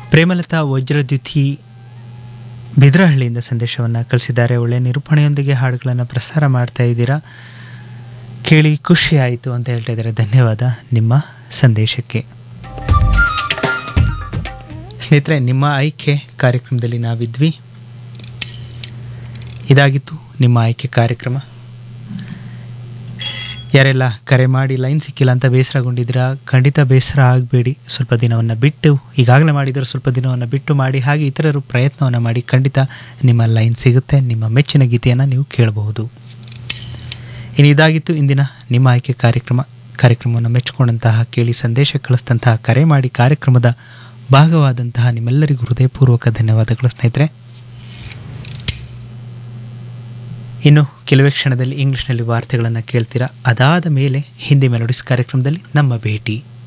ಪ್ರೇಮಲತಾ ವಜ್ರದ್ಯುತಿ ಬಿದ್ರಹಳ್ಳಿಯಿಂದ ಸಂದೇಶವನ್ನು ಕಳಿಸಿದ್ದಾರೆ ಒಳ್ಳೆಯ ನಿರೂಪಣೆಯೊಂದಿಗೆ ಹಾಡುಗಳನ್ನು ಪ್ರಸಾರ ಮಾಡ್ತಾ ಇದ್ದೀರಾ ಕೇಳಿ ಖುಷಿ ಆಯಿತು ಅಂತ ಹೇಳ್ತಾ ಇದ್ದಾರೆ ಧನ್ಯವಾದ ನಿಮ್ಮ ಸಂದೇಶಕ್ಕೆ ಸ್ನೇಹಿತರೆ ನಿಮ್ಮ ಆಯ್ಕೆ ಕಾರ್ಯಕ್ರಮದಲ್ಲಿ ನಾವಿದ್ವಿ ಇದಾಗಿತ್ತು ನಿಮ್ಮ ಆಯ್ಕೆ ಕಾರ್ಯಕ್ರಮ ಯಾರೆಲ್ಲ ಕರೆ ಮಾಡಿ ಲೈನ್ ಸಿಕ್ಕಿಲ್ಲ ಅಂತ ಬೇಸರಗೊಂಡಿದ್ದೀರಾ ಖಂಡಿತ ಬೇಸರ ಆಗಬೇಡಿ ಸ್ವಲ್ಪ ದಿನವನ್ನು ಬಿಟ್ಟು ಈಗಾಗಲೇ ಮಾಡಿದರೆ ಸ್ವಲ್ಪ ದಿನವನ್ನು ಬಿಟ್ಟು ಮಾಡಿ ಹಾಗೆ ಇತರರು ಪ್ರಯತ್ನವನ್ನು ಮಾಡಿ ಖಂಡಿತ ನಿಮ್ಮ ಲೈನ್ ಸಿಗುತ್ತೆ ನಿಮ್ಮ ಮೆಚ್ಚಿನ ಗೀತೆಯನ್ನು ನೀವು ಕೇಳಬಹುದು ಇನ್ನು ಇದಾಗಿತ್ತು ಇಂದಿನ ನಿಮ್ಮ ಆಯ್ಕೆ ಕಾರ್ಯಕ್ರಮ ಕಾರ್ಯಕ್ರಮವನ್ನು ಮೆಚ್ಚಿಕೊಂಡಂತಹ ಕೇಳಿ ಸಂದೇಶ ಕಳಿಸಿದಂತಹ ಕರೆ ಮಾಡಿ ಕಾರ್ಯಕ್ರಮದ ಭಾಗವಾದಂತಹ ನಿಮ್ಮೆಲ್ಲರಿಗೂ ಹೃದಯಪೂರ್ವಕ ಧನ್ಯವಾದಗಳು ಸ್ನೇಹಿತರೆ ಇನ್ನು ಕೆಲವೇ ಕ್ಷಣದಲ್ಲಿ ಇಂಗ್ಲಿಷ್ನಲ್ಲಿ ವಾರ್ತೆಗಳನ್ನು ಕೇಳ್ತೀರಾ ಅದಾದ ಮೇಲೆ ಹಿಂದಿ ಮೆಲೋಡಿಸ್ ಕಾರ್ಯಕ್ರಮದಲ್ಲಿ ನಮ್ಮ ಭೇಟಿ